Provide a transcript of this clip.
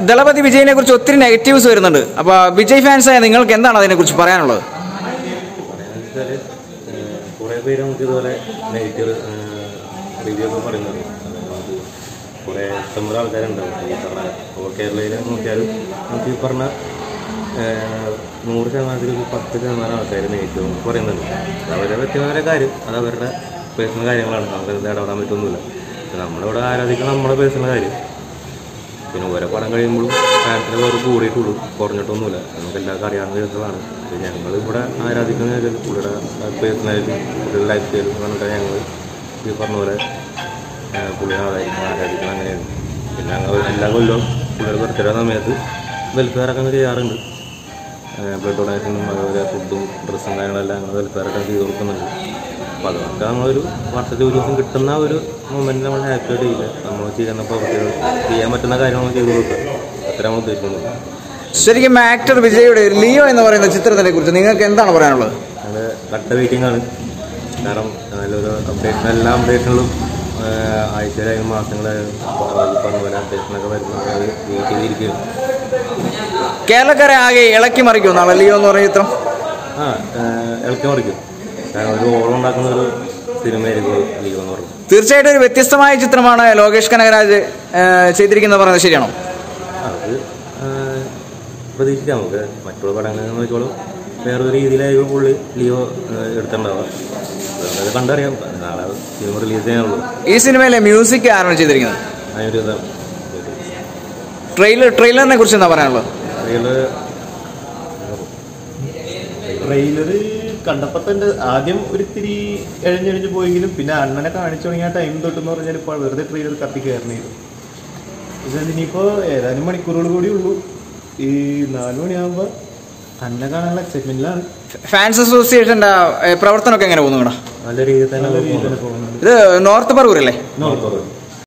ദളപതി വിജയിനെ കുറിച്ച് ഒത്തിരി നെഗറ്റീവ്സ് വരുന്നുണ്ട് അപ്പൊ വിജയ് ഫാൻസായ നിങ്ങൾക്ക് എന്താണ് അതിനെ കുറിച്ച് പറയാനുള്ളത് വെച്ചാൽ കുറേ പേര് നമുക്ക് ഇതുപോലെ നെഗറ്റീവ് റിവ്യൂ ഒക്കെ പറയുന്നുണ്ട് അതായത് കുറേ ഇഷ്ടംപോലെ ആൾക്കാരുണ്ടാവും ഈ പറഞ്ഞ ഇപ്പോൾ കേരളയിൽ നോക്കിയാലും നമുക്ക് ഈ പറഞ്ഞ ഏഹ്, നൂറ് ശതമാനത്തിൽ ഒരു പത്ത് ശതമാനം ആൾക്കാർ നെഗറ്റീവ് പറയുന്നുണ്ട് അത് അവരുടെ വ്യക്തിപരമായ കാര്യം അത് അവരുടെ പേഴ്സണൽ കാര്യങ്ങളാണ് നമുക്ക് ഇത് ഇടപെടാൻ പറ്റൊന്നുമില്ല പക്ഷെ നമ്മളിവിടെ ആരാധിക്കുന്ന നമ്മുടെ പേഴ്സണൽ കാര്യം പിന്നെ ഓരോ പടം കഴിയുമ്പോഴും ഫാൻസിന് വേറെ കൂടിയിട്ടുള്ളൂ കുറഞ്ഞിട്ടൊന്നുമില്ല നമുക്ക് എല്ലാവർക്കും അറിയാവുന്ന കേസുകളാണ് പക്ഷേ ഞങ്ങൾ ഇവിടെ ആരാധിക്കുന്ന ഒരു പുള്ളിയുടെ പേഴ്സണാലിറ്റി പുള്ളിയുടെ ലൈഫ് സ്റ്റൈൽ പറഞ്ഞിട്ട് ഞങ്ങൾ ഈ പറഞ്ഞ പോലെ ആ, പുള്ളിനെ ആരാധിക്കണം ആരാധിക്കണം അങ്ങനെയാണ് പിന്നെ ഞങ്ങൾ എല്ലാ കൊല്ലവും പുള്ളിയുടെ ബർത്ത്ഡേ സമയത്ത് വെൽഫെയറൊക്കെ അങ്ങ് ചെയ്യാറുണ്ട് ബ്ലഡ് ഡൊണേഷനും അതുപോലെ ഫുഡും ഡ്രസ്സും കാര്യങ്ങളെല്ലാം ഞങ്ങൾ വെൽഫെയറൊക്കെ ചെയ്ത് കൊടുക്കുന്നുണ്ട് അപ്പോൾ അതൊക്കെ നമ്മളൊരു വർഷത്തിൽ ഒരു ദിവസം കിട്ടുന്ന ഒരു മൊമെൻറ്റ് നമ്മൾ ഹാപ്പിയായിട്ട് ചെയ്യില്ല നമ്മൾ ചെയ്യുന്ന പ്രവൃത്തികൾ ചെയ്യാൻ പറ്റുന്ന കാര്യങ്ങൾ നമ്മൾ ചെയ്ത് കൊടുക്കുക അത്ര നമ്മൾ ഉദ്ദേശിക്കുന്നത് ശരിക്കും ആക്ടർ വിജയുടെ ലിയോ എന്ന് പറയുന്ന ചിത്രത്തിനെ കുറിച്ച് നിങ്ങൾക്ക് എന്താണ് പറയാനുള്ളത് ഞങ്ങൾ കട്ട വെയിറ്റിംഗ് ആണ് കാരണം നല്ലൊരു അപ്ഡേഷൻ എല്ലാ അപ്ഡേഷനുകളും ആഴ്ചയിലായാലും മാസങ്ങളായാലും ഈ പറഞ്ഞ പോലെ അപ്ഡേഷനൊക്കെ വരുമ്പോൾ അത് വെയിറ്റ് ചെയ്തിരിക്കുകയാണ് കേരളക്കരെ ആകെ ഇളക്കി മറിക്കുമെന്നാണ് ലിയോ എന്ന് പറയുന്ന ചിത്രം ആ ഏഹ്, ഇളക്കി മറിക്കും കാരണം ഒരു ഓളം ഉണ്ടാക്കുന്ന ഒരു സിനിമയായിരിക്കും ലീവ് എന്ന് പറയുന്നത് തീർച്ചയായിട്ടും ഒരു വ്യത്യസ്തമായ ചിത്രമാണ് ലോകേഷ് കനകരാജ് ഏഹ്, ചെയ്തിരിക്കുന്നത് പറയുന്നത് ശരിയാണോ അത് ഏഹ്, പ്രതീക്ഷിക്കാം നമുക്ക് മറ്റുള്ള പടങ്ങളിൽ നോക്കിയോളും വേറൊരു രീതിയിലായിരിക്കും പുള്ളി ലിയോ ഏഹ്, എടുത്തിട്ടുണ്ടാവുക അത് കണ്ടറിയാം നാളെ സിനിമ റിലീസ് ചെയ്യാനുള്ളൂ ഈ സിനിമയിലെ മ്യൂസിക് ആരാണ് ചെയ്തിരിക്കുന്നത് അതിനൊരു ഇത് ട്രെയിലർ ട്രെയിലറിനെ കുറിച്ച് എന്താ പറയാനുള്ളത് അതില് ട്രെയിലർ കണ്ടപ്പോ തന്നെ ആദ്യം ഒരിത്തിരി എഴഞ്ഞെഴിഞ്ഞ് പോയെങ്കിലും പിന്നെ അണ്ണനെ കാണിച്ചു തുടങ്ങിയ ടൈം തൊട്ടെന്ന് പറഞ്ഞാൽ ഇപ്പോൾ വെറുതെ ട്രെയിലർ കത്തി കയറണേരും ഇത് ഇനിയിപ്പോ ഏതാനും മണിക്കൂറുകൾ കൂടി ഉള്ളൂ ഈ നാലു മണിയാകുമ്പോ അണ്ണനെ കാണാനുള്ള എക്സൈറ്റ്മെന്റിലാണ് ഫാൻസ് അസോസിയേഷന്റെ ഏഹ്, പ്രവർത്തനമൊക്കെ എങ്ങനെ പോകുന്നു ഇവിടെ നല്ല രീതിയിൽ തന്നെ നല്ല രീതിയിൽ തന്നെ പോകുന്നത് ഇത് നോർത്ത് പറവൂരല്ലേ പോകുന്നു